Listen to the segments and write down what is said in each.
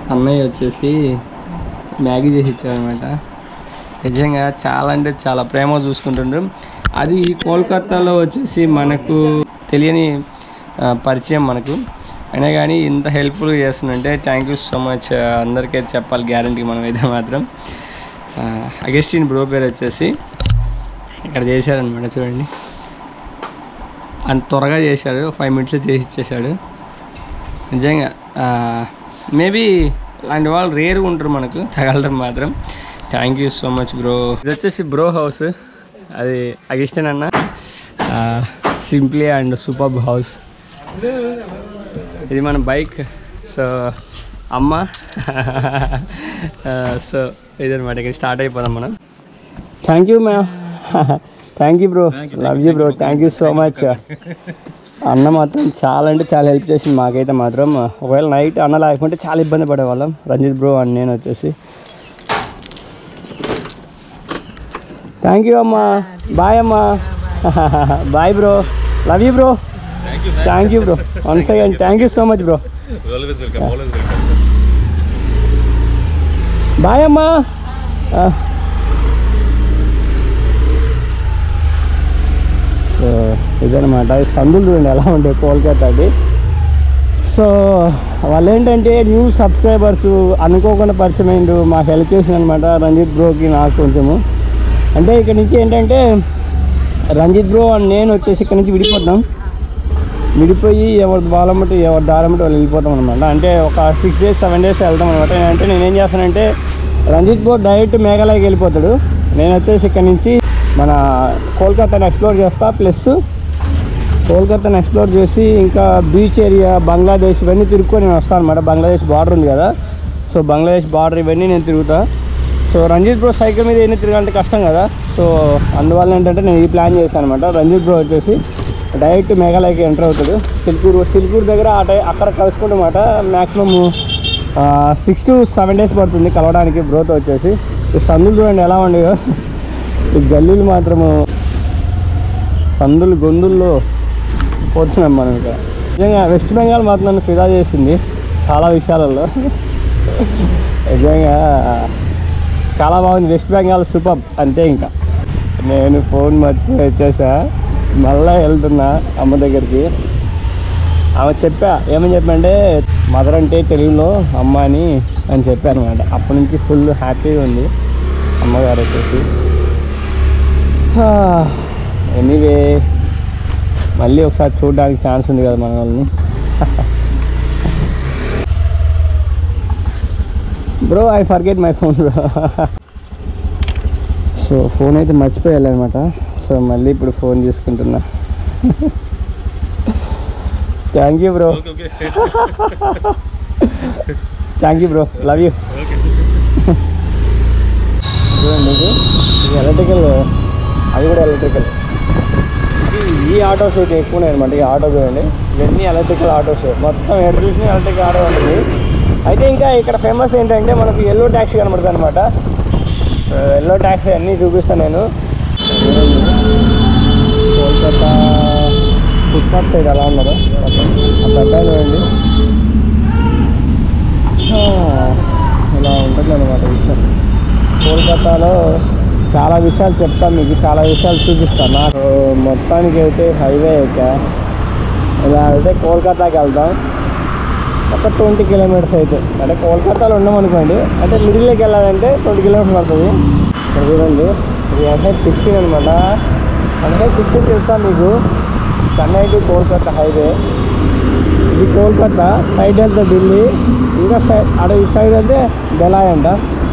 అన్నయ్య వచ్చేసి మ్యాగీ చేసి ఇచ్చారనమాట నిజంగా చాలా అంటే చాలా ప్రేమ చూసుకుంటుండ్రు అది కోల్కతాలో వచ్చేసి మనకు తెలియని ఆ, పరిచయం మనకు అయినా కానీ ఇంత హెల్ప్ఫుల్గా చేస్తుందంటే థ్యాంక్ యూ సో మచ్ అందరికైతే చెప్పాలి గ్యారంటీ మనం అయితే మాత్రం అగస్టిన్ బ్రో పేరు వచ్చేసి ఇక్కడ చేశారనమాట చూడండి అంత త్వరగా చేశాడు ఫైవ్ మినిట్స్లో చేసి ఇచ్చేసాడు నిజంగా మేబీ అలాంటి వాళ్ళు రేరుగా ఉంటారు మనకు తగలడం మాత్రం thank you so much bro ఇది వచ్చేసి బ్రో హౌస్ అది అగిష్టన్ అన్న సింప్లీ అండ్ సూపర్ హౌస్ ఇది మన బైక్ సో అమ్మ సో ఇదనమాట ఇక్కడ స్టార్ట్ అయిపోదాం మనం thank you ma'am thank you bro love you bro thank you so much అన్న మాత్రం చాలా అంటే చాలా హెల్ప్ చేసింది మాకైతే మాత్రం ఒకవేళ నైట్ అన్న లేకుంటే చాలా ఇబ్బంది పడేవాళ్ళం రంజిత్ బ్రో అని నేను వచ్చేసి థ్యాంక్ యూ అమ్మా బాయ్ అమ్మా bye bro love you bro thank you bro once again thank you so much bro Always welcome, always welcome. Bye అమ్మా సో ఇదనమాట ఈ సందులు చూడండి ఎలా ఉంటాయి కోల్కతాది సో వాళ్ళు ఏంటంటే న్యూ సబ్స్క్రైబర్స్ అనుకోకుండా పరిచయం అయిండు మాకు హెల్ప్ చేసింది అనమాట రంజిత్ బ్రోకి నాకు కొంచెము అంటే ఇక్కడ నుంచి ఏంటంటే రంజిత్ బ్రో అండ్ నేను వచ్చేసి ఇక్కడ నుంచి విడిపోతాం విడిపోయి ఎవరి బాలమ్మటి ఎవరి దారమ్మటి వాళ్ళు వెళ్ళిపోతాం అనమాట అంటే ఒక సిక్స్ డేస్ సెవెన్ డేస్ వెళ్తాం అనమాట అంటే నేనేం చేస్తానంటే రంజిత్ బోర్డ్ డైరెక్ట్ మేఘాలయకి వెళ్ళిపోతాడు నేను వచ్చేసి ఇక్కడ నుంచి మన కోల్కతాని ఎక్స్ప్లోర్ చేస్తా ప్లస్ కోల్కతాని ఎక్స్ప్లోర్ చేసి ఇంకా బీచ్ ఏరియా బంగ్లాదేశ్ ఇవన్నీ తిరుక్కొని నేను వస్తాను అనమాట బంగ్లాదేశ్ బార్డర్ ఉంది కదా సో బంగ్లాదేశ్ బార్డర్ ఇవన్నీ నేను తిరుగుతా సో రంజిత్ బ్రో సైకిల్ మీద ఎన్ని తిరగాలంటే కష్టం కదా సో అందువల్ల ఏంటంటే నేను ఈ ప్లాన్ చేశాను అనమాట రంజిత్ బ్రో వచ్చేసి డైరెక్ట్ మేఘాలయకి ఎంటర్ అవుతాడు సిల్కూరు సిల్కూరు దగ్గర ఆ టై అక్కడ కలుసుకుంటమాట maximum six to seven days పడుతుంది కలవడానికి బ్రోతో వచ్చేసి ఈ సందులు చూడండి ఎలా ఉండేవో ఈ గల్లీలు మాత్రము సందులు గొంతుల్లో పోతున్నాం మనం ఇక్కడ నిజంగా వెస్ట్ బెంగాల్ మాత్రం నన్ను ఫిదా చేసింది చాలా విషయాలలో నిజంగా చాలా బాగుంది వెస్ట్ బెంగాల్ సూపర్ అంతే ఇంకా నేను ఫోన్ మర్చిపోయి వచ్చేసా మళ్ళా వెళ్తున్నా అమ్మ దగ్గరికి ఆమె చెప్పా ఏమని చెప్పంటే మదర్ అంటే తెలుగులో అమ్మ అని అని చెప్పాను అనమాట అప్పటి నుంచి ఫుల్ హ్యాపీగా ఉంది అమ్మగారు వచ్చేసి ఎనీవే మళ్ళీ ఒకసారి చూడడానికి ఛాన్స్ ఉంది కదా మన వాళ్ళని bro I forget my phone bro so phone అయితే మర్చిపోయాలన్నమాట సో మళ్ళీ ఇప్పుడు ఫోన్ తీసుకుంటున్నా thank you bro Okay, okay. Thank you bro love you okay. చూడండి ఇది ఇది ఎలక్ట్రికల్ అది కూడా ఎలక్ట్రికల్ ఇది ఈ ఆటోస్ అయితే ఎక్కువ ఉన్నాయి అనమాట ఈ ఆటో చూడండి ఇవన్నీ ఎలక్ట్రికల్ ఆటోస్ మొత్తం ఎక్కడ చూసినా ఎలక్ట్రికల్ ఆటో ఉంటుంది అయితే ఇంకా ఇక్కడ ఫేమస్ ఏంటంటే మనకు ఎల్లో ట్యాక్సీ కనబడుతుంది అనమాట ఎల్లో ట్యాక్సీ అన్నీ చూపిస్తాను నేను కోల్కతా ఫుట్పాత్ సైడ్ ఎలా ఉన్నారు ఆ పెద్ద చూడండి ఆ, ఇలా ఉంటుంది అనమాట విషయం కోల్కతాలో చాలా విషయాలు చెప్తాను మీకు చాలా విషయాలు చూపిస్తాను నాకు మొత్తానికి అయితే హైవే ఎక్కా ఇలా అయితే కోల్కతాకి వెళ్తాం ఒక ట్వంటీ కిలోమీటర్స్ అయితే అంటే కోల్కతాలో ఉన్నాం అనుకోండి అంటే మిడిల్లోకి వెళ్ళాలంటే ట్వంటీ కిలోమీటర్స్ పడుతుంది ఇక్కడ చూడండి ఇది ఎన్హెచ్ సిక్స్టీన్ అనమాట ఎన్హెచ్ సిక్స్టీన్ తెలుసా మీకు చెన్నై టు కోల్కతా హైవే ఇది కోల్కతా సైడ్ వెళ్తే ఢిల్లీ ఇంకా సైడ్ అక్కడ ఈ సైడ్ అయితే బెలాయ్ అంట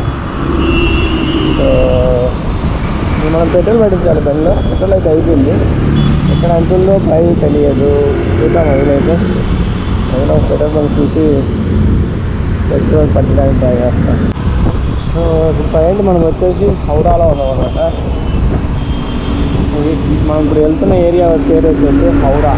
సో ఇది మనం పెట్రోల్ పెట్టించాలి బండిలో పెట్రోల్ అయితే అయిపోయింది ఎక్కడ అంటుందో పై తెలియదు చూద్దాం వదిలైతే ఏదైనా ఒక పెట్రోల్ బంక్ చూసి పెట్రోల్ పట్టడానికి ట్రై చేస్తాం సో ఇప్పుడు ప్రజెంట్ మనం వచ్చేసి హౌరాలో ఉన్నాం అనమాట ఇది మనం ఇప్పుడు వెళ్తున్న ఏరియా పేరు వచ్చేసి హౌరా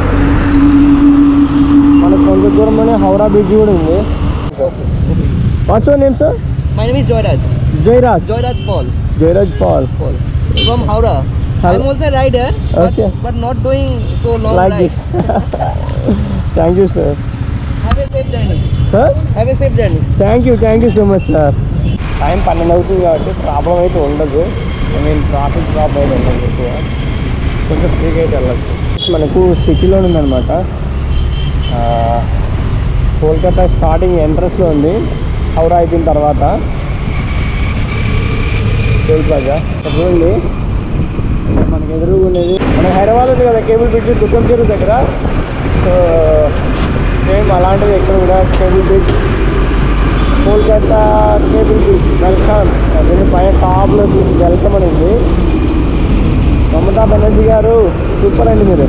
మనకు కొంచెం దూరంలోనే హౌరా బ్రిడ్జ్ కూడా ఉంది what's your name sir My name is Joyraj. Jayaraj Joyraj Paul. Jayaraj Paul Paul. From Howrah. How- I'm also a rider, but, Okay. but not doing so long like ride. this thank you sir Have a safe journey. Sir Have a safe journey. Thank you thank you so much sir time పన్నెండు అవుతుంది కాబట్టి problem అయితే ఉండదు I mean traffic problem అయితే ఉండదు ఎక్కువ కొంచెం ఫ్రీగా అయితే వెళ్ళచ్చు మనకు సిటీలో ఉందన్నమాట ఆ, కోల్కతా స్టార్టింగ్ ఎంట్రన్స్లో ఉంది హౌరా అయిపోయిన తర్వాత టోల్ ప్లాజా ఇక్కడ చూడండి మనకి ఎదురుగా ఉండేది మన హైదరాబాద్ ఉంది కదా కేబుల్ బ్రిడ్జ్ దుర్గం చెరువు దగ్గర సో సేమ్ అలాంటిది ఎక్కడ కూడా cable bridge Kolkata cable bridge welcome దీని పైన టాప్లో చూసి వెల్కమ్ అని ఉంది మమతా బెనర్జీ గారు సూపర్ అండి మీరు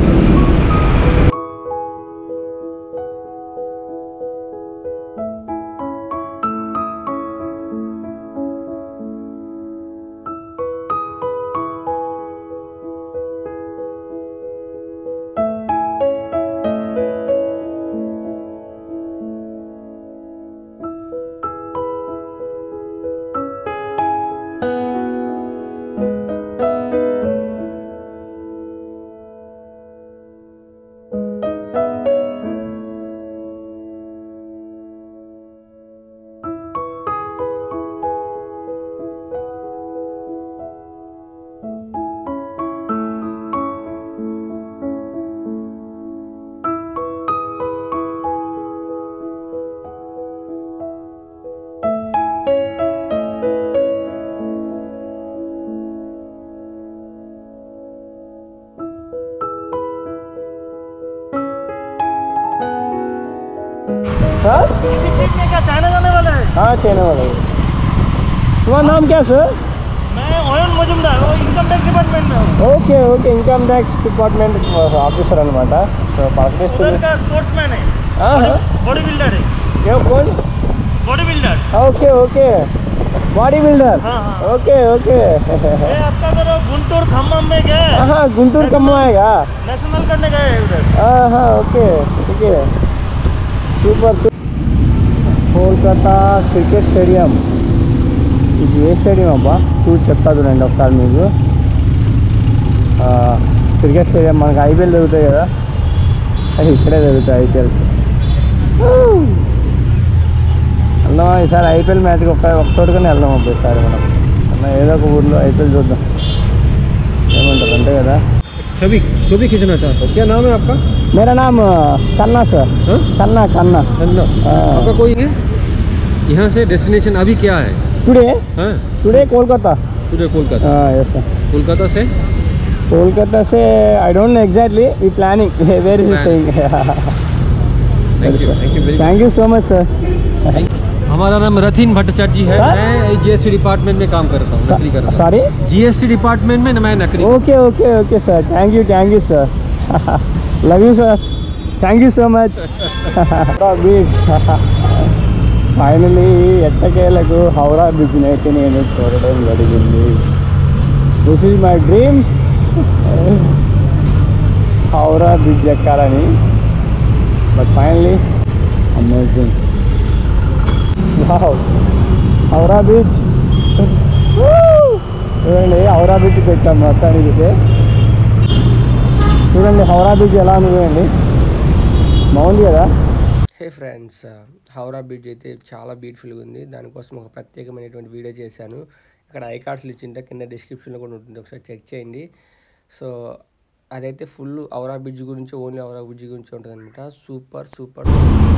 हाँ इसी ट्रिप में क्या चाइना जाने वाला है हाँ चाइना वाला है तुम्हारा नाम क्या सर मैं ओयन मजुमदार वो इनकम टैक्स डिपार्टमेंट में हूँ okay okay income tax department officer అనమాట సో उधर పలకరిస్తుంది का स्पोर्ट्समैन है ఆహా. बॉडी बिल्डर है ఏ కోన్ body builder okay okay body builder हाँ हाँ ఓకే ఓకే ये आपका अगर गुंटूर खम्मम में गए ఆహా గుంటూరు కమ్మాయిగా नेशनल करने गए हैं उधर ఆహా okay okay super Kolkata cricket stadium ఇది ఏ స్టేడియం అబ్బా చూసి చెప్తా చూడండి ఒకసారి మీకు ఆ, క్రికెట్ స్టేడియం మనకి ఐపీఎల్ జరుగుతాయి కదా అది ఇక్కడే జరుగుతాయి ఐపీఎల్ వెళ్దాం ఈసారి ఐపీఎల్ మ్యాచ్కి ఒక ఒక చోటుకనే వెళ్దాం అబ్బా ఈసారి మనం అన్న ఏదో ఒక ఊర్లో ఐపీఎల్ చూద్దాం ఏమంటారు అంతే కదా छवि छवि खींचना चाहता हूँ क्या नाम है आपका मेरा नाम अ, कन्ना सर हाँ? कन्ना कन्ना हेलो हाँ। आपका कोई है यहाँ से डेस्टिनेशन अभी क्या है टुडे हाँ today Kolkata today Kolkata yes sir Kolkata से कोलकाता से I don't know exactly we planning where is Planning. Thank you thank you very thank you so much sir हमारा नाम रथिन भट्टाचार्य जी है हाँ? मैं जीएसटी डिपार्टमेंट में काम करता हूँ नकली करता हूँ सॉरी जीएसटी डिपार्टमेंट में मैं नकली okay okay okay sir thank you thank you sir love you sir thank you so much beach finally ఎట్టకేలకు హౌరా బీచ్ని అయితే నేను చూడడం జరిగింది this is my dream Howrah beach ఎక్కాలని but finally amazing wow Howrah beach చూడండి హౌరా బీచ్ పెట్టాం మొత్తానికి అయితే చూడండి హౌరా బీచ్ ఎలా ఉంది చూడండి బాగుంది కదా హే ఫ్రెండ్స్ హౌరా బీచ్ అయితే చాలా బ్యూటిఫుల్గా ఉంది దానికోసం ఒక ప్రత్యేకమైనటువంటి వీడియో చేశాను ఇక్కడ ఐ కార్డ్స్లు ఇచ్చింటే కింద డిస్క్రిప్షన్లో కూడా ఉంటుంది ఒకసారి చెక్ చేయండి సో అదైతే ఫుల్ హౌరా బ్రిడ్జ్ గురించి ఓన్లీ హౌరా బ్రిడ్జ్ గురించి ఉంటుంది అనమాట సూపర్ సూపర్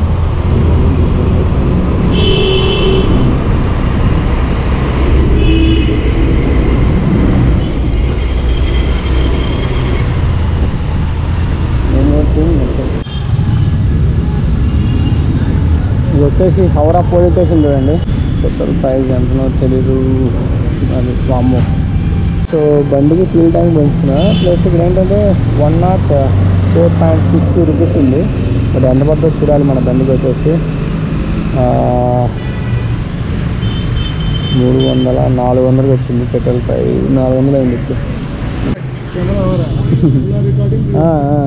నేను చెప్పింది మొత్తం. ఇది వచ్చేసి హౌరా పోలీస్ స్టేషన్ చూడండి టోటల్ ప్రైస్ ఎంతనో తెలీదు అది వాము సో బండికి ఫ్యూల్ ట్యాంక్ పెంచుతున్నా ప్లస్ ఇక్కడ ఏంటంటే one nought four point six rupees ఉంది బట్ ఎంత పడుతుందో చూడాలి మన బండికి వచ్చేసి ఆ, మూడు వందల నాలుగు వందలకి వచ్చింది పెట్రోల్ ప్రైస్ నాలుగు వందలు అయింది ఇప్పుడు ఆ, ఆ.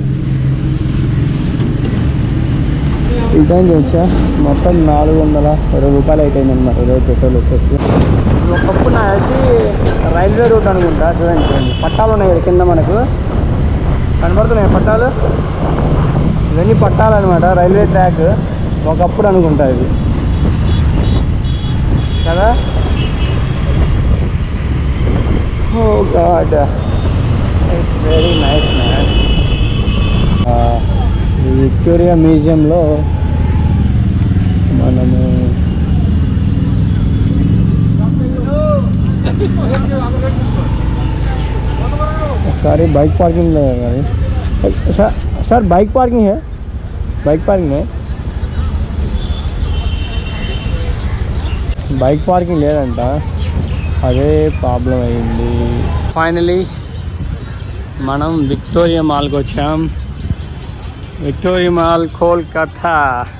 రిటర్న్ చేయొచ్చా మొత్తం నాలుగు వందల ఇరవై రూపాయలు అయిపోయింది అనమాట ఈరోజు పెట్రోల్ వచ్చేసి ఒకప్పుడు నా వచ్చి రైల్వే రూట్ అనుకుంటా చూడండి చూడండి పట్టాలు ఉన్నాయి కదా కింద మనకు కనబడుతున్నాయి పట్టాలు ఇవన్నీ పట్టాలన్నమాట రైల్వే ట్రాక్ ఒకప్పుడు అనుకుంటా ఇది కదా oh god it's very nice man ఈ విక్టోరియా మ్యూజియంలో మనము ఒకసారి బైక్ పార్కింగ్ కానీ సార్ సార్ బైక్ పార్కింగ్ है బైక్ పార్కింగ్ है బైక్ పార్కింగ్ లేదంట అదే ప్రాబ్లం అయింది ఫైనలీ మనం విక్టోరియా మాల్కి వచ్చాం విక్టోరియా మాల్ కోల్కతా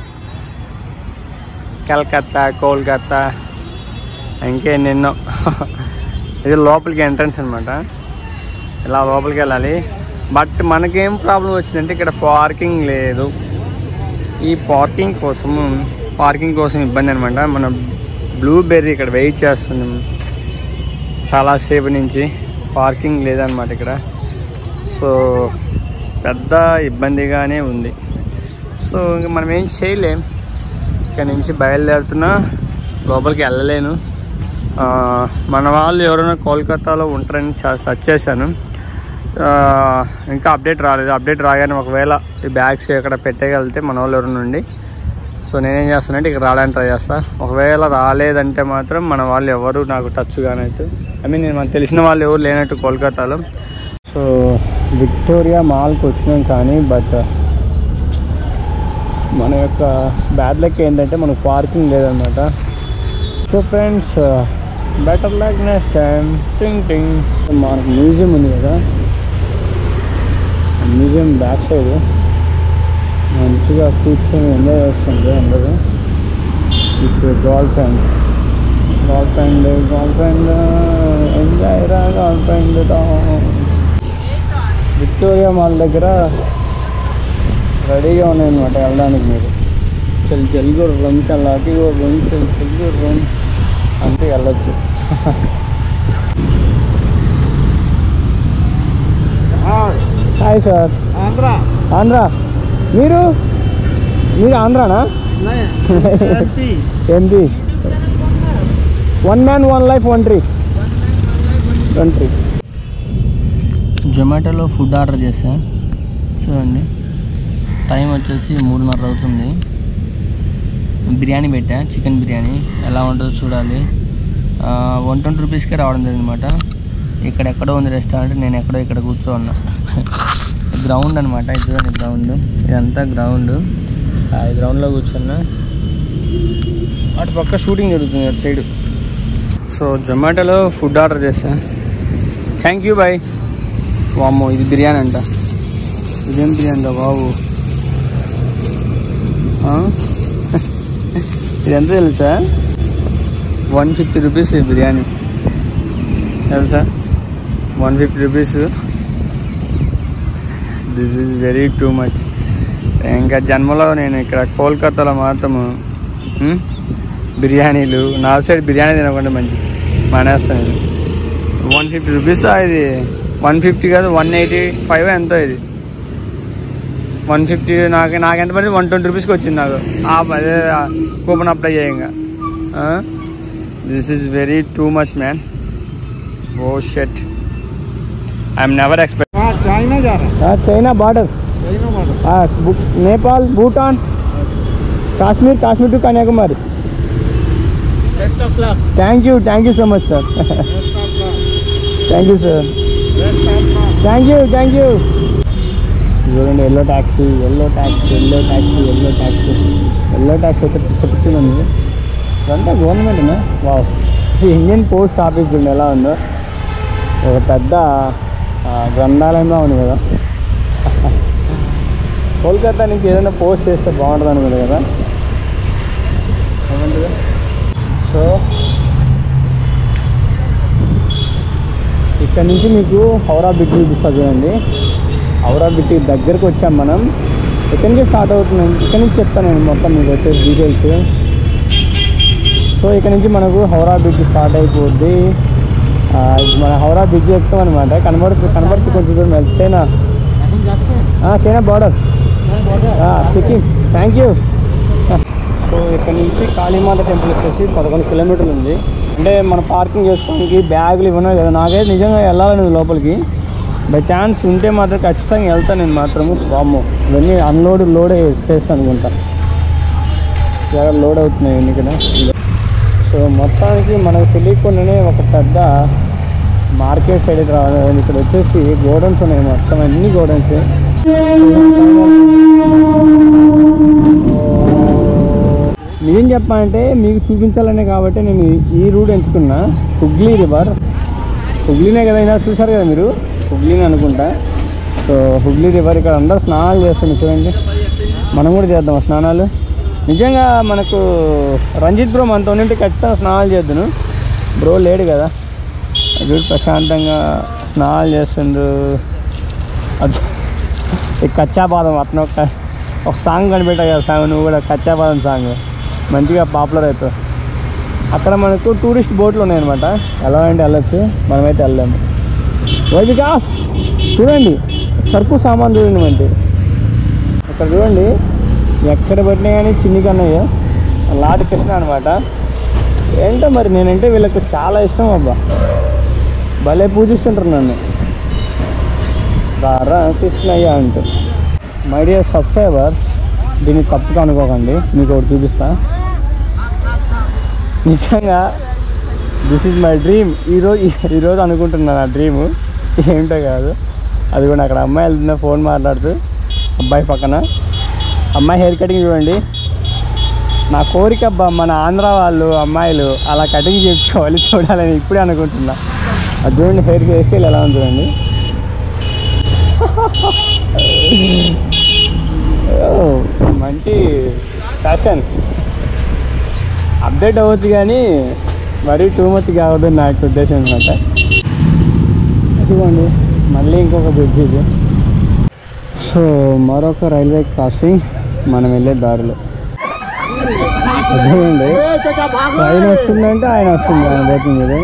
కలకత్తా కోల్కతా ఇంకెన్నెన్నో ఇది లోపలికి ఎంట్రన్స్ అనమాట ఇలా లోపలికి వెళ్ళాలి బట్ మనకేం ప్రాబ్లం వచ్చిందంటే ఇక్కడ పార్కింగ్ లేదు ఈ పార్కింగ్ కోసం పార్కింగ్ కోసం ఇబ్బంది అనమాట మన బ్లూబెర్రీ ఇక్కడ వెయిట్ చేస్తున్నాం చాలాసేపు నుంచి పార్కింగ్ లేదనమాట ఇక్కడ సో పెద్ద ఇబ్బందిగానే ఉంది సో ఇంక మనం ఏం చేయలేం ఇక్కడ నుంచి బయలుదేరుతున్నా లోపలికి వెళ్ళలేను ఆ, మన వాళ్ళు ఎవరైనా కోల్కతాలో ఉంటారని చా- సెర్చ్ చేశాను ఆ, ఇంకా అప్డేట్ రాలేదు అప్డేట్ రాగానే ఒకవేళ ఈ బ్యాగ్స్ ఎక్కడ పెట్టేయగలిగితే మన వాళ్ళు ఎవరైనా ఉండి సో నేనేం చేస్తానంటే ఇక్కడ రావడానికి ట్రై చేస్తా ఒకవేళ రాలేదంటే మాత్రం మన వాళ్ళు ఎవరు నాకు టచ్ కానట్టు ఐ మీన్ నేను మనకు తెలిసిన వాళ్ళు ఎవరు లేనట్టు కోల్కతాలో సో విక్టోరియా మాల్కి వచ్చినాం కానీ బట్ మన యొక్క బ్యాడ్ లక్ ఏంటంటే మనకు పార్కింగ్ లేదనమాట so friends better luck next time టింగ్ టింగ్ మనకు మ్యూజియం ఉంది కదా మ్యూజియం బ్యాక్ సైడ్ మంచిగా కూర్చొని ఎంజాయ్ చేస్తుంది అందరూ ఇప్పుడు girl friends girl friend girl friend enjoy రా గర్ల్ ఫ్రెండ్ విక్టోరియా మాల్ దగ్గర రెడీగా ఉన్నాయన్నమాట వెళ్ళడానికి మీరు చల్ చల్ గుర్రం చల్లాటి గుర్రం చల్ చల్ గుర్రం అంటే వెళ్ళొచ్చు హాయ్ సార్ Andhra. ఆంధ్ర మీరు మీరు ఆంధ్రానా MP. ఏంటి one man one life one tree one tree జొమాటోలో ఫుడ్ ఆర్డర్ చేసా చూడండి టైం వచ్చేసి మూడున్నర అవుతుంది బిర్యానీ పెట్టా చికెన్ బిర్యానీ ఎలా ఉంటుందో చూడాలి వన్ ట్వంటీ రూపీస్కే రావడం జరిగింది అనమాట ఇక్కడ ఎక్కడో ఉంది రెస్టారెంట్ నేను ఎక్కడో ఇక్కడ కూర్చో ఉన్నా గ్రౌండ్ అనమాట ఇది చూడండి గ్రౌండ్ ఇదంతా గ్రౌండ్ ఈ గ్రౌండ్లో కూర్చున్నా అటు పక్క షూటింగ్ జరుగుతుంది అటు సైడ్ సో జొమాటోలో ఫుడ్ ఆర్డర్ చేసా థ్యాంక్ యూ బాయ్ వామ్మో ఇది బిర్యానీ అంట ఇదేం బిర్యానీ రా బాబు ఆ? ఇది ఎంత తెలుసా వన్ ఫిఫ్టీ రూపీస్ ఈ బిర్యానీ తెలుసా one fifty rupees this is very too much ఇంకా జన్మలో నేను ఇక్కడ కోల్కతాలో మాత్రము ఉమ్, బిర్యానీలు నా సైడ్ బిర్యానీ తినకుండా మంచి మానేస్తాను ఇది వన్ ఫిఫ్టీ రూపీస్ ఇది వన్ ఫిఫ్టీ కాదు వన్ ఎయిటీ ఫైవ్ ఎంతో ఇది వన్ ఫిఫ్టీ నాకు నాకు ఎంత పడింది వన్ ట్వంటీ రూపీస్కి వచ్చింది నాకు ఆ అదే కూపన్ అప్లై చేయంగా this is very too much man oh shit I'm never expect हाँ चाइना जा रहा చైనా బార్డర్ है चाइना वाला Nepal Bhutan Kashmir Kashmir to Kanyakumari best of luck thank you thank you so much sir best of luck thank you sir best of luck thank you thank you చూడండి yellow taxi yellow taxi yellow taxi yellow taxi yellow taxi అయితే పిచ్చి ఉంది ఇదంతా గవర్నమెంట్నా wow ఈ Indian post office చూడండి ఎలా ఉందో ఒక పెద్ద ఆ, గ్రంథాలయంలో ఉంది కదా కోల్కతా నుంచి ఏదైనా పోస్ట్ చేస్తే బాగుంటుంది అనుకుంది కదా ఏమంటుంది సో ఇక్కడ నుంచి మీకు హౌరా బ్రిడ్జ్ చూపిస్తా చూడండి హౌరా బ్రిడ్జ్ దగ్గరకు వచ్చాం మనం ఎక్కడి నుంచి స్టార్ట్ అవుతుంది ఇక్కడ నుంచి చెప్తాను నేను మొత్తం మీకు వచ్చేసి డీటెయిల్స్ సో ఇక్కడ నుంచి మనకు హౌరా బ్రిడ్జ్ స్టార్ట్ అయిపోద్ది ఆ, ఇది మన హౌరా బ్రిడ్జ్ ఎక్కుతాం అనమాట కనబడుతుంది కనబడుతుంది కొంచెం దూరం వెళ్తే చైనా এখন যাচ্ছে ఆ, చైనా బార్డర్ হ্যাঁ বড় సిక్కిం థ్యాంక్ యూ సో ఇక్కడ నుంచి కాళీమాత టెంపుల్ వచ్చేసి పదకొండు కిలోమీటర్లు ఉంది అంటే మన పార్కింగ్ చేసుకోవడానికి బ్యాగులు ఇవి ఉన్నాయి కదా నాకైతే నిజంగా వెళ్ళాలని ఉంది లోపలికి బై ఛాన్స్ ఉంటే మాత్రం ఖచ్చితంగా వెళ్తాను నేను మాత్రము వామ్మో ఇవన్నీ అన్లోడ్ లోడ్ చేస్తాను అనుకుంటా ఎక్కడ లోడ్ అవుతున్నాయి ఇవన్నీ ఇక్కడ సో మొత్తానికి మనకు తెలియకుండానే ఒక పెద్ద మార్కెట్ సైడ్ అయితే రావాలి ఇక్కడ వచ్చేసి గోడౌన్స్ ఉన్నాయి మొత్తం అన్ని గోడౌన్స్ నిజం చెప్పాలంటే మీకు చూపించాలనే కాబట్టి నేను ఈ రూట్ ఎంచుకున్నా హుగ్లీ రివర్ హుగ్లీనే కదా అయినా చూసారు కదా మీరు హుగ్లీని అనుకుంటా సో హుగ్లీ రివర్ ఇక్కడ అందరూ స్నానాలు చేస్తున్నారు చూడండి మనం కూడా చేద్దాం ఆ స్నానాలు నిజంగా మనకు రంజిత్ బ్రో మనతో ఉంటే ఖచ్చితంగా స్నానాలు చేద్దును బ్రో లేడు కదా చూడు ప్రశాంతంగా స్నానాలు చేస్తుండ్రు అది ఈ కచ్చా బాదం అతను ఒక ఒక సాంగ్ కనిపెట్టా కదా సాంగ్ నువ్వు కూడా కచ్చా బాదం సాంగ్ మంచిగా పాపులర్ అవుతావు అక్కడ మనకు టూరిస్ట్ బోట్లు ఉన్నాయన్నమాట ఎలా అంటే వెళ్ళొచ్చు మనమైతే వెళ్ళాము వైదికా చూడండి సరుకు సామాన్ చూడండి మంచి ఇక్కడ చూడండి ఎక్కడ పట్టినా కానీ చిన్ని కన్నయ్య లాటి కృష్ణ అనమాట ఏంటో మరి నేనంటే వీళ్ళకి చాలా ఇష్టం అబ్బా భలే పూజిస్తుంటారు నన్ను రారా కృష్ణయ్య అంటూ మై డియర్ సబ్స్క్రైబర్ దీన్ని తప్పుగా అనుకోకండి మీకు ఒకటి చూపిస్తా నిజంగా దిస్ ఈజ్ మై డ్రీమ్ ఈరోజు ఈరోజు అనుకుంటున్నాను ఆ డ్రీము ఏంటో కాదు అది కూడా అక్కడ అమ్మాయి వెళ్తున్న ఫోన్ మాట్లాడుతూ అబ్బాయి పక్కన అమ్మాయి హెయిర్ కటింగ్ చూడండి నా కోరిక అబ్బా మన ఆంధ్ర వాళ్ళు అమ్మాయిలు అలా కటింగ్ చేయించుకోవాలి చూడాలని ఇప్పుడే అనుకుంటున్నా అది చూడండి హెయిర్ హెయిర్ స్టైల్ ఎలా ఉంది చూడండి ఓ, మంచి ఫ్యాషన్ అప్డేట్ అవ్వచ్చు కానీ మరీ టూ మచ్ కావద్దు నా యొక్క ఉద్దేశం అనమాట ఇదిగోండి మళ్ళీ ఇంకొక బ్రిడ్జ్ ఇది సో మరొక రైల్వే క్రాసింగ్ మనం వెళ్ళే దారిలో అదేనండి ట్రైన్ వస్తుందంటే ఆయన వస్తుంది ఆయన వెయిటింగ్ ఇది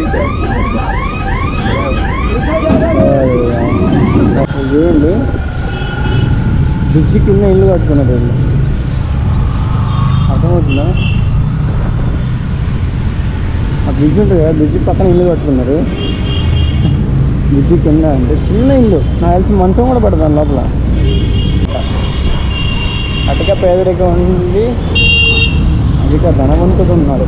అసలు చూడండి బ్రిడ్జి కింద ఇల్లు కట్టుకున్నారు వీళ్ళు అర్థమవుతుందా ఆ బ్రిడ్జ్ ఉంటుంది కదా బ్రిడ్జి పక్కన ఇల్లు కట్టుకున్నారు బ్రిడ్జి కింద అంటే చిన్న ఇల్లు నాకు తెలిసి మంచం కూడా పడతాను లోపల అటుక పేదరికం ఉంది అధిక ధనవంతుడు ఉన్నాడు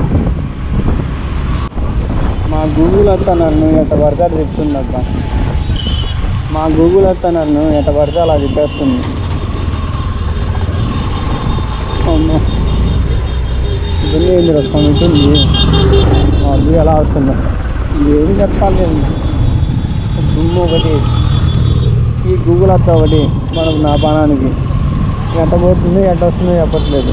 మా గూగుల్ అత్త నన్ను ఎట్ట పడితే అది చెప్తుందబ్బా మా గూగుల్ అత్త నన్ను ఎట్ట పడితే అలా చెప్పేస్తుంది అమ్మో ఇవన్నీ ఏంది రకం ఉంటుంది అది ఎలా వస్తుందో ఏం చెప్పాలి నేను దుమ్ము ఒకటి ఈ గూగుల్ అత్త ఒకటి మనకు నా పానానికి ఎట్ట పోతుంది ఎట్ట వస్తుందో చెప్పట్లేదు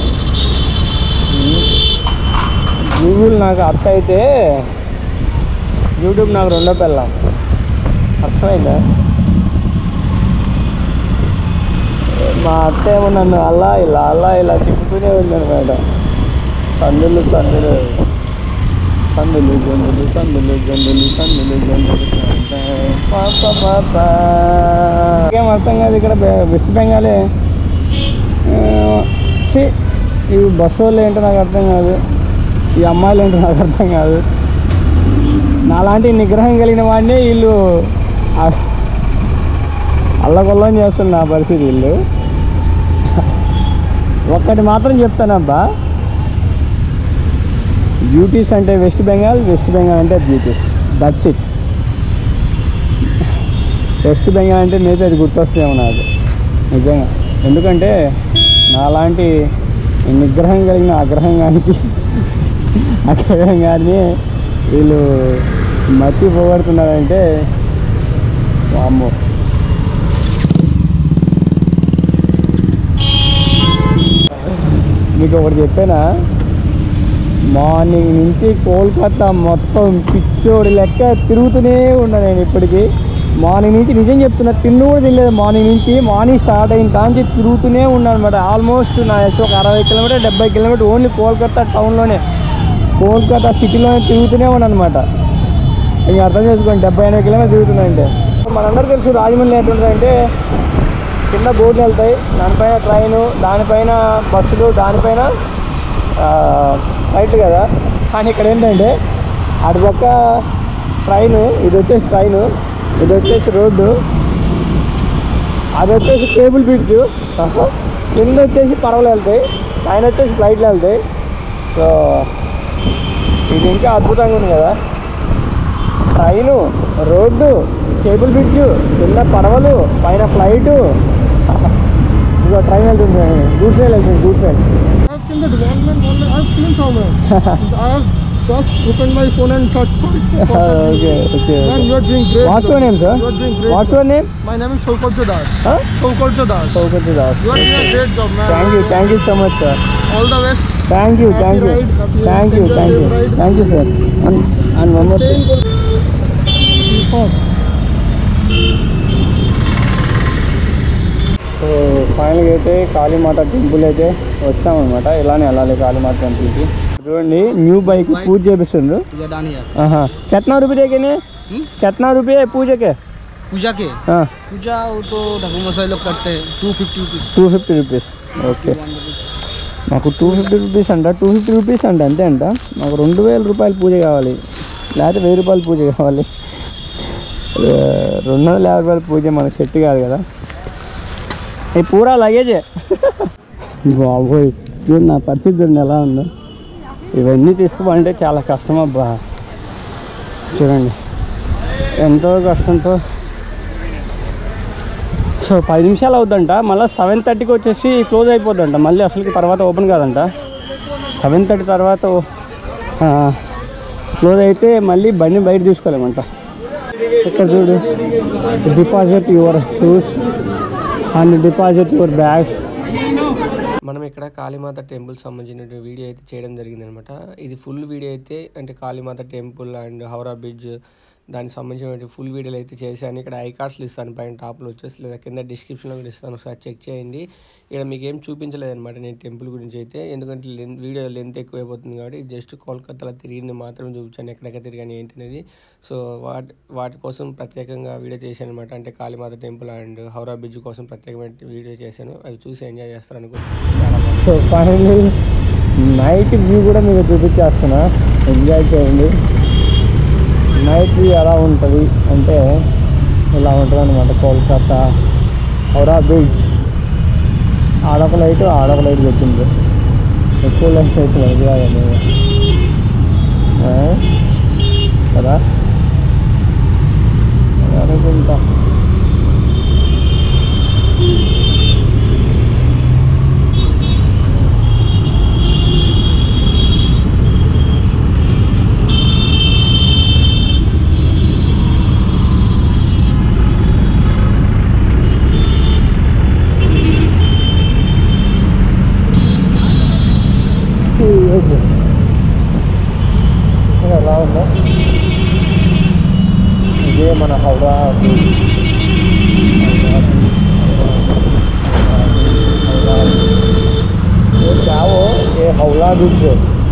గూగుల్ నాకు అర్థం అయితే యూట్యూబ్ నాకు రెండో పెళ్ళాం అర్థమైందా మా అత్త ఏమో నన్ను అలా ఇలా అలా ఇలా తిప్పుతూనే ఉందన్నమాట సందులు సందులు సందులు జందులు సందులు జందులు సందులు జందులు పాప పాప ఏం అర్థం కాదు ఇక్కడ బె- వెస్ట్ బెంగాలే ఆ, ఛీ, ఈ బస్సు వాళ్ళు ఏంటో నాకు అర్థం కాదు ఈ అమ్మాయిలు ఏంటో నాకు అర్థం కాదు నాలాంటి నిగ్రహం కలిగిన వాడిని వీళ్ళు ఆ- అల్లకొల్లం చేస్తున్న నా పరిస్థితి వీళ్ళు ఒక్కటి మాత్రం చెప్తానబ్బా బ్యూటీస్ అంటే వెస్ట్ బెంగాల్ వెస్ట్ బెంగాల్ అంటే beauties that's it West Bengal అంటే నేతే అది గుర్తొస్తుందేమో నాకు నిజంగా ఎందుకంటే నాలాంటి ఈ నిగ్రహం కలిగిన ఆగ్రహంగానికి ఆగ్రహం కానీ వీళ్ళు మట్టి పోగొడుతున్నారంటే వామ్మో మీకు ఒకటి చెప్పానా మార్నింగ్ నుంచి కోల్కతా మొత్తం పిచ్చోడి లెక్క తిరుగుతూనే ఉన్నా నేను ఇప్పటికీ మార్నింగ్ నుంచి నిజం చెప్తున్నా తిన్ను కూడా తినలేదు మార్నింగ్ నుంచి మార్నింగ్ స్టార్ట్ అయిన కాంచి తిరుగుతూనే ఉన్నాను అనమాట ఆల్మోస్ట్ నా ఎస్ ఒక అరవై కిలోమీటర్ డెబ్బై కిలోమీటర్ ఓన్లీ కోల్కతా టౌన్లోనే కోల్కతా సిటీలోనే తిరుగుతూనే ఉన్నాను అనమాట ఇంక అర్థం చేసుకోండి డెబ్బై ఎనభై కిలోమీటర్ తిరుగుతున్నా అంటే మనందరూ తెలుసు రాజమండ్రి ఎట్లుంటుందంటే కింద బోర్డులు వెళ్తాయి దానిపైన ట్రైను దానిపైన బస్సులు దానిపైన ఆ, ఫ్లైట్ కదా కానీ ఇక్కడ ఏంటంటే అటుపక్క ట్రైన్ ఇది వచ్చేసి ట్రైన్ ఇది వచ్చేసి రోడ్డు అది వచ్చేసి కేబుల్ బ్రిడ్జ్ కింద వచ్చేసి పడవలు వెళ్తాయి పైన వచ్చేసి ఫ్లైట్లు వెళ్తాయి సో ఇది ఇంకా అద్భుతంగా ఉంది కదా ట్రైను రోడ్డు కేబుల్ బ్రిడ్జ్ కింద పడవలు పైన ఫ్లైటు ఇదిగో ట్రైన్ వెళ్తుంది గూడ్స్ రైల్ వెళ్తుంది goods rail I've seen the development only. I've seen from it. I have just opened my phone and searched for it. Okay okay Man, you are doing great. What's your name sir You are doing great. What's your name My name is Shaukat Das. Shaukat Das. సౌకర్య Das You are doing a great job, man. Thank you thank you so much sir All the best. Thank you thank you ride, happy thank you enjoy thank you your ride. Thank you sir and and one more Stay in good. Be fast. So ఫైనల్గా అయితే Kalimata temple అయితే వచ్చామన్నమాట ఇలానే వెళ్ళాలి కాళీమాత టెంపుల్కి చూడండి new bike పూజ చేపిస్తుండ్రు ఆహా కిतना रुपये देके ने कितना रुपये है पूजा के पूजा के हाँ पूजा वो तो ढाबू मसाई लोग करते हैं two fifty rupees two fifty rupees okay మాకు టూ ఫిఫ్టీ రూపీస్ అంట టూ ఫిఫ్టీ రూపీస్ అంట అంతే అంట మాకు రెండు వేల రూపాయల పూజ కావాలి లేకపోతే వెయ్యి రూపాయల పూజ కావాలి ఆ, రెండు వందల యాభై రూపాయల పూజ మనకు సెట్ కాదు కదా ఈ పూరా లగేజే బాబోయ్ చూడు నా పరిస్థితి చూడండి ఎలా ఉందో ఇవన్నీ తీసుకుపోవాలంటే చాలా కష్టం అబ్బా చూడండి ఎంతో కష్టంతో సో పది నిమిషాలు అవుద్దంట మళ్ళీ సెవెన్ థర్టీకి వచ్చేసి క్లోజ్ అయిపోద్దంట మళ్ళీ అసలుకి తర్వాత ఓపెన్ కాదంట సెవెన్ థర్టీ తర్వాత క్లోజ్ అయితే మళ్ళీ బండి బయట తీసుకోలేమంట ఇక్కడ చూడు deposit your shoes and deposit your bags మనం ఇక్కడ కాళీమాత టెంపుల్ సంబంధించిన వీడియో అయితే చేయడం జరిగింది అనమాట ఇది ఫుల్ వీడియో అయితే అంటే Kalimata temple and Howrah bridge దానికి సంబంధించిన ఫుల్ వీడియోలు అయితే చేశాను ఇక్కడ ఐ కార్డ్స్లు ఇస్తాను పైన టాప్లో వచ్చేసి లేదా కింద డిస్క్రిప్షన్లో కూడా ఇస్తాను ఒకసారి చెక్ చేయండి ఇక్కడ మీకు ఏం చూపించలేదు అనమాట నేను టెంపుల్ గురించి అయితే ఎందుకంటే లెంత్ వీడియో లెంత్ ఎక్కువైపోతుంది కాబట్టి జస్ట్ కోల్కతాలో తిరిగింది మాత్రం చూపించాను ఎక్కడెక్కడ తిరిగాను ఏంటి అనేది సో వాటి వాటి కోసం ప్రత్యేకంగా వీడియో చేశాను అనమాట అంటే Kalimata temple and Howrah bridge కోసం ప్రత్యేకమైన వీడియో చేశాను అవి చూసి ఎంజాయ్ చేస్తారు అనుకుంటున్నాను చాలా బాగుంది సో ఫైనల్లీ నైట్ వ్యూ కూడా మీకు చూపించేస్తున్నా ఎంజాయ్ చేయండి నైట్ వ్యూ ఎలా ఉంటుంది అంటే ఇలా ఉంటుంది అనమాట కోల్కతా హౌరా బ్రిడ్జ్ ఆడొక లైట్ ఆడొక లైట్ పెట్టింది ఎక్కువ లైట్ అయితే లైట్ కాదండి ఆ? కదా అనుకుంటా ఎలా ఉందో ఇదే మన Howrah bridge. Howrah bridge. Howrah bridge. ये क्या वो ये హౌరా బ్రిడ్జ్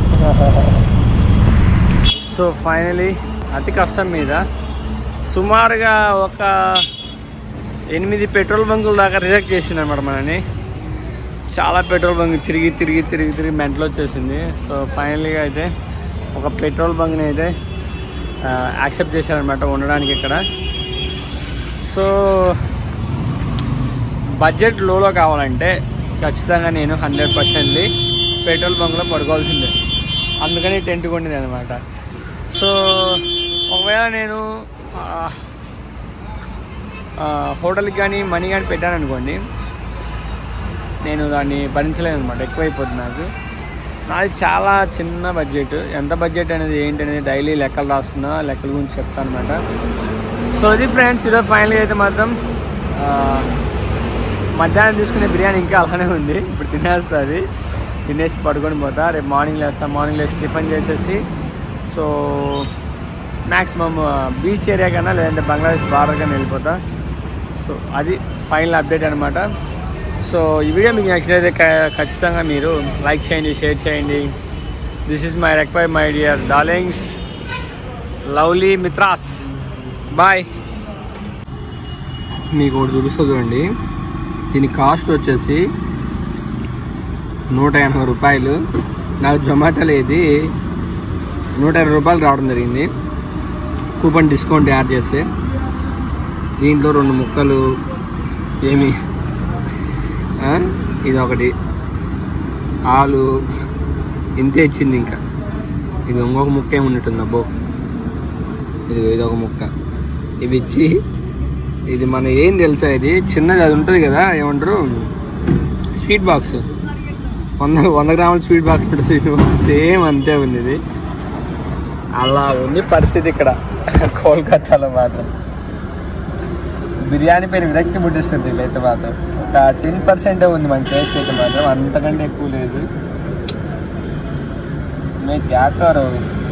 సో ఫైనలీ అతి కష్టం మీద సుమారుగా ఒక ఎనిమిది పెట్రోల్ బంకుల దాకా రిజెక్ట్ చేసింది అనమాట మనని చాలా పెట్రోల్ బంక్ తిరిగి తిరిగి తిరిగి తిరిగి మెంటలు వచ్చేసింది సో ఫైనల్గా అయితే ఒక పెట్రోల్ బంక్ని అయితే యాక్సెప్ట్ చేశారనమాట ఉండడానికి ఇక్కడ సో బడ్జెట్ లోలో కావాలంటే ఖచ్చితంగా నేను హండ్రెడ్ పర్సెంట్లీ పెట్రోల్ బంక్లో పడుకోవాల్సిందే అందుకని టెంట్ కొండింది అనమాట సో ఒకవేళ నేను ఆ, ఆ, హోటల్కి కానీ మనీ కానీ పెట్టాను అనుకోండి నేను దాన్ని భరించలేను అనమాట ఎక్కువైపోతుంది నాకు నాది చాలా చిన్న బడ్జెట్ ఎంత బడ్జెట్ అనేది ఏంటి అనేది డైలీ లెక్కలు రాస్తున్నా లెక్కల గురించి చెప్తాను అనమాట సో ఇది ఫ్రెండ్స్ ఈరోజు ఫైనల్గా అయితే మాత్రం ఆ, మధ్యాహ్నం తీసుకునే బిర్యానీ ఇంకా అలానే ఉంది ఇప్పుడు తినేస్తుంది తినేసి పడుకొని పోతా రేపు మార్నింగ్ లేస్తా మార్నింగ్ లేచి టిఫిన్ చేసేసి సో మ్యాక్సిమం బీచ్ ఏరియా కన్నా లేదంటే బంగ్లాదేశ్ బార్డర్ కన్నా వెళ్ళిపోతా సో అది ఫైనల్ అప్డేట్ అనమాట సో ఈ వీడియో మీకు నచ్చినైతే క- ఖచ్చితంగా మీరు లైక్ చేయండి షేర్ చేయండి దిస్ ఇస్ మై రెక్వై మై డియర్ డార్లింగ్స్ లవ్లీ మిత్రాస్ బాయ్ మీకు ఒకటి చూపిస్తా చూడండి దీని కాస్ట్ వచ్చేసి నూట ఎనభై రూపాయలు నాకు జొమాటోలో ఇది నూట ఇరవై రూపాయలు రావడం జరిగింది కూపన్ డిస్కౌంట్ యాడ్ చేస్తే దీంట్లో రెండు ముక్కలు ఏమి ఆ? ఇది ఒకటి ఆలు ఇంతే ఇచ్చింది ఇంకా ఇది ఇంకొక ముక్క ఏమి ఉన్నట్టుంది అబ్బో ఇది ఇది ఒక ముక్క ఇవి ఇచ్చి ఇది మన ఏం తెలుసా ఇది చిన్నది అది ఉంటుంది కదా ఏమంటారు స్వీట్ బాక్స్ వంద వంద గ్రాముల స్వీట్ బాక్స్ ఉంటుంది సేమ్ అంతే ఉంది ఇది అలా ఉంది పరిస్థితి ఇక్కడ కోల్కతాలో మాత్రం బిర్యానీ పైన విరక్తి పుట్టిస్తుంది వీళ్ళైతే మాత్రం ఒక టెన్ పర్సెంటే ఉంది మన టేస్ట్ అయితే మాత్రం అంతకంటే ఎక్కువ లేదు మే క్యా కరో